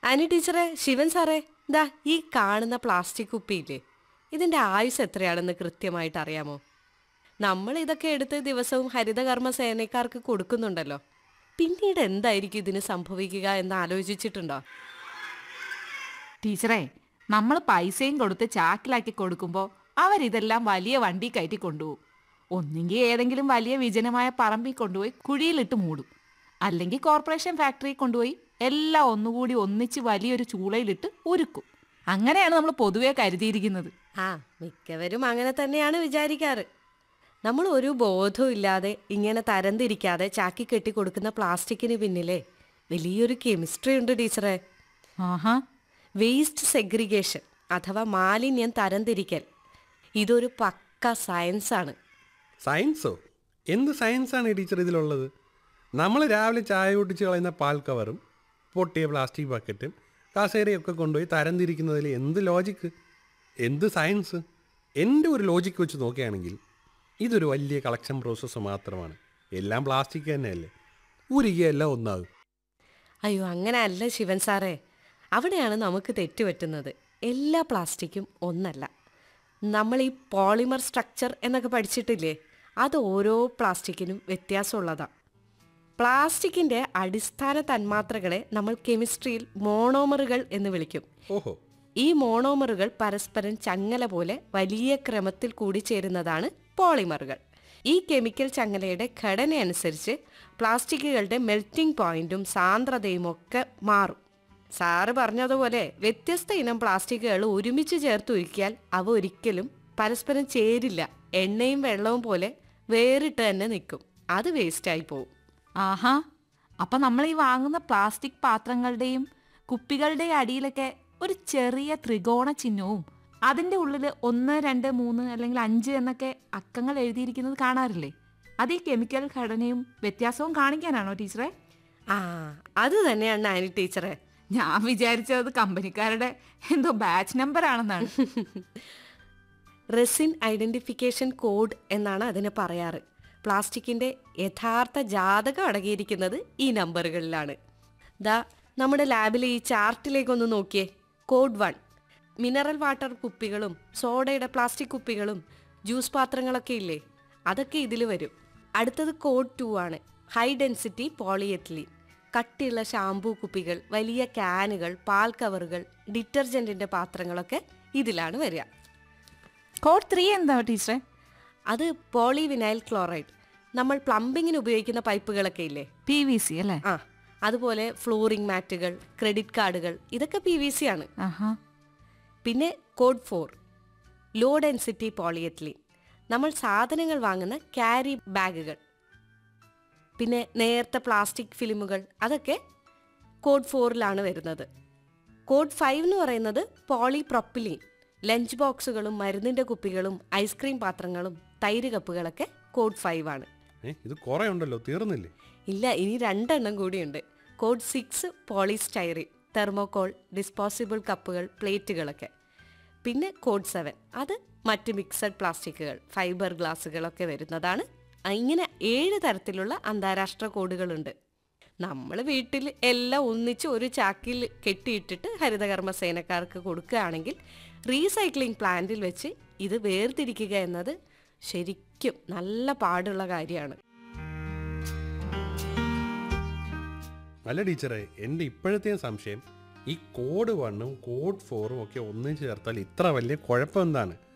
Annie ടീച്ചറെ ശിവൻ സാറേ ദാ ഈ കാണുന്ന പ്ലാസ്റ്റിക് കുപ്പിയില്ലേ ഇതിന്റെ ആയുസ് എത്രയാണെന്ന് കൃത്യമായിട്ട് അറിയാമോ നമ്മൾ ഇതൊക്കെ എടുത്ത് ദിവസവും ഹരിതകർമ്മ സേനക്കാർക്ക് കൊടുക്കുന്നുണ്ടല്ലോ പിന്നീട് എന്തായിരിക്കും ഇതിന് സംഭവിക്കുക എന്ന് ആലോചിച്ചിട്ടുണ്ടോ ടീച്ചറെ നമ്മൾ പൈസയും കൊടുത്ത് ചാക്കിലാക്കി കൊടുക്കുമ്പോൾ അവരിതെല്ലാം വലിയ വണ്ടി കയറ്റി കൊണ്ടുപോകും ഒന്നെങ്കിൽ ഏതെങ്കിലും വലിയ വിജനമായ പറമ്പിൽ കൊണ്ടുപോയി കുഴിയിലിട്ട് മൂടും അല്ലെങ്കിൽ കോർപ്പറേഷൻ ഫാക്ടറിയിൽ കൊണ്ടുപോയി എല്ലാം ഒന്നുകൂടി ഒന്നിച്ച് വലിയൊരു ചൂളയിലിട്ട് ഉരുക്കും അങ്ങനെയാണ് നമ്മൾ പൊതുവെ കരുതിയിരിക്കുന്നത് ആ മിക്കവരും അങ്ങനെ തന്നെയാണ് വിചാരിക്കാറ് നമ്മൾ ഒരു ബോധവും ഇല്ലാതെ ഇങ്ങനെ തരംതിരിക്കാതെ ചാക്കി കെട്ടി കൊടുക്കുന്ന പ്ലാസ്റ്റിക്കിന് പിന്നിലെ വലിയൊരു കെമിസ്ട്രി ഉണ്ട് ടീച്ചറെ ആഹാ വേസ്റ്റ് സെഗ്രിഗേഷൻ അഥവാ മാലിന്യം തരംതിരിക്കൽ ഇതൊരു പക്ക സയൻസാണ് സയൻസോ എന്ത് സയൻസാണ് ഈ ടീച്ചർ ഇതിലുള്ളത് നമ്മൾ രാവിലെ ചായ കുട്ടിച്ച് കളയുന്ന പാൽ കവറും പൊട്ടിയ പ്ലാസ്റ്റിക് ബക്കറ്റും കസേരയൊക്കെ കൊണ്ടുപോയി തരംതിരിക്കുന്നതിൽ എന്ത് ലോജിക്ക് എന്ത് സയൻസ് എൻ്റെ ഒരു ലോജിക്ക് വെച്ച് നോക്കുകയാണെങ്കിൽ ഇതൊരു വലിയ കളക്ഷൻ പ്രോസസ്സ് മാത്രമാണ് എല്ലാം പ്ലാസ്റ്റിക് തന്നെയല്ലേ ഉരുകിയ എല്ലാം ഒന്നാകും അയ്യോ അങ്ങനെ അല്ല ശിവൻ സാറേ അവിടെയാണ് നമുക്ക് തെറ്റുപറ്റുന്നത് എല്ലാ പ്ലാസ്റ്റിക്കും ഒന്നല്ല നമ്മൾ ഈ പോളിമർ സ്ട്രക്ചർ എന്നൊക്കെ പഠിച്ചിട്ടില്ലേ അത് ഓരോ പ്ലാസ്റ്റിക്കിനും വ്യത്യാസമുള്ളതാണ് പ്ലാസ്റ്റിക്കിൻ്റെ അടിസ്ഥാന തന്മാത്രകളെ നമ്മൾ കെമിസ്ട്രിയിൽ മോണോമറുകൾ എന്ന് വിളിക്കും ഓഹോ ഈ മോണോമറുകൾ പരസ്പരം ചങ്ങല പോലെ വലിയ ക്രമത്തിൽ കൂടിച്ചേരുന്നതാണ് പോളിമറുകൾ ഈ കെമിക്കൽ ചങ്ങലയുടെ ഘടനയനുസരിച്ച് പ്ലാസ്റ്റിക്കുകളുടെ മെൽറ്റിംഗ് പോയിന്റും സാന്ദ്രതയും ഒക്കെ മാറും സാറ് പറഞ്ഞതുപോലെ വ്യത്യസ്ത ഇനം പ്ലാസ്റ്റിക്കുകൾ ഒരുമിച്ച് ചേർത്ത് ഉരുക്കിയാൽ അവ ഒരിക്കലും പരസ്പരം ചേരില്ല എണ്ണയും വെള്ളവും പോലെ വേറിട്ട് തന്നെ നിൽക്കും അത് വേസ്റ്റായി പോവും ആഹാ അപ്പൊ നമ്മൾ ഈ വാങ്ങുന്ന പ്ലാസ്റ്റിക് പാത്രങ്ങളുടെയും കുപ്പികളുടെയും അടിയിലൊക്കെ ഒരു ചെറിയ ത്രികോണ ചിഹ്നവും അതിന്റെ ഉള്ളിൽ ഒന്ന് രണ്ട് മൂന്ന് അല്ലെങ്കിൽ അഞ്ച് എന്നൊക്കെ അക്കങ്ങൾ എഴുതിയിരിക്കുന്നത് കാണാറില്ലേ അത് ഈ കെമിക്കൽ ഘടനയും വ്യത്യാസവും കാണിക്കാനാണോ ടീച്ചറെ ആ അത് തന്നെയാണ് ആനി ടീച്ചറെ ഞാൻ വിചാരിച്ചത് കമ്പനിക്കാരുടെ എന്തോ ബാച്ച് നമ്പർ ആണെന്നാണ് റെസിൻ ഐഡന്റിഫിക്കേഷൻ കോഡ് എന്നാണ് അതിനെ പറയാറ് പ്ലാസ്റ്റിക്കിന്റെ യഥാർത്ഥ ജാതകം അടങ്ങിയിരിക്കുന്നത് ഈ നമ്പറുകളിലാണ് ദാ നമ്മുടെ ലാബിലെ ഈ ചാർട്ടിലേക്കൊന്ന് നോക്കിയേ കോഡ് വൺ മിനറൽ വാട്ടർ കുപ്പികളും സോഡയുടെ പ്ലാസ്റ്റിക് കുപ്പികളും ജ്യൂസ് പാത്രങ്ങളൊക്കെ ഇല്ലേ അതൊക്കെ ഇതിൽ വരും അടുത്തത് കോഡ് ടു ആണ് ഹൈ ഡെൻസിറ്റി പോളിയെത്തിലീൻ കട്ടിയുള്ള ഷാംപൂ കുപ്പികൾ വലിയ ക്യാനുകൾ പാൽ കവറുകൾ ഡിറ്റർജന്റിന്റെ പാത്രങ്ങളൊക്കെ ഇതിലാണ് വരിക കോഡ് ത്രീ എന്താ ടീച്ചറെ അത് പോളിവിനൈൽ ക്ലോറൈഡ് നമ്മൾ പ്ലംബിങ്ങിന് ഉപയോഗിക്കുന്ന പൈപ്പുകളൊക്കെ ഇല്ലേ പി വി സി അല്ലേ ആ അതുപോലെ ഫ്ലോറിംഗ് മാറ്റുകൾ ക്രെഡിറ്റ് കാർഡുകൾ ഇതൊക്കെ പി വി സി ആണ് ആഹാ പിന്നെ code four low density polyethylene നമ്മൾ സാധനങ്ങൾ വാങ്ങുന്ന ക്യാരി ബാഗുകൾ പിന്നെ നേർത്ത പ്ലാസ്റ്റിക് ഫിലിമുകൾ അതൊക്കെ കോഡ് ഫോറിലാണ് വരുന്നത് കോഡ് ഫൈവ് എന്ന് പറയുന്നത് പോളിപ്രൊപ്പിലീൻ ലഞ്ച് ബോക്സുകളും മരുന്നിൻ്റെ കുപ്പികളും ഐസ്ക്രീം പാത്രങ്ങളും തൈര് കപ്പുകളൊക്കെ കോഡ് ഫൈവ് ആണ് ഏ ഇത് കുറേ ഉണ്ടല്ലോ തീർന്നില്ലേ ഇല്ല ഇനി രണ്ടെണ്ണം കൂടിയുണ്ട് code six polystyrene thermocol disposable കപ്പുകൾ പ്ലേറ്റുകളൊക്കെ പിന്നെ കോഡ് സെവൻ അത് മറ്റ് മിക്സഡ് പ്ലാസ്റ്റിക്കുകൾ ഫൈബർ ഗ്ലാസ്സുകളൊക്കെ വരുന്നതാണ് ആ, ഇങ്ങനെ ഏഴ് തരത്തിലുള്ള അന്താരാഷ്ട്ര കോഡുകളുണ്ട് നമ്മൾ വീട്ടിൽ എല്ലാം ഒന്നിച്ച് ഒരു ചാക്കിൽ കെട്ടിയിട്ടിട്ട് ഹരിതകർമ്മ സേനക്കാർക്ക് കൊടുക്കുകയാണെങ്കിൽ റീസൈക്ലിംഗ് പ്ലാന്റിൽ വെച്ച് ഇത് വേർതിരിക്കുക എന്നത് ശരിക്കും നല്ല പാടുള്ള കാര്യമാണ് അല്ല ടീച്ചറെ എൻ്റെ ഇപ്പോഴത്തെയും സംശയം ഈ കോഡ് വണ്ണും കോഡ് ഫോറും ഒക്കെ ഒന്നിച്ച് ചേർത്താൽ ഇത്ര വലിയ കുഴപ്പം എന്താണ്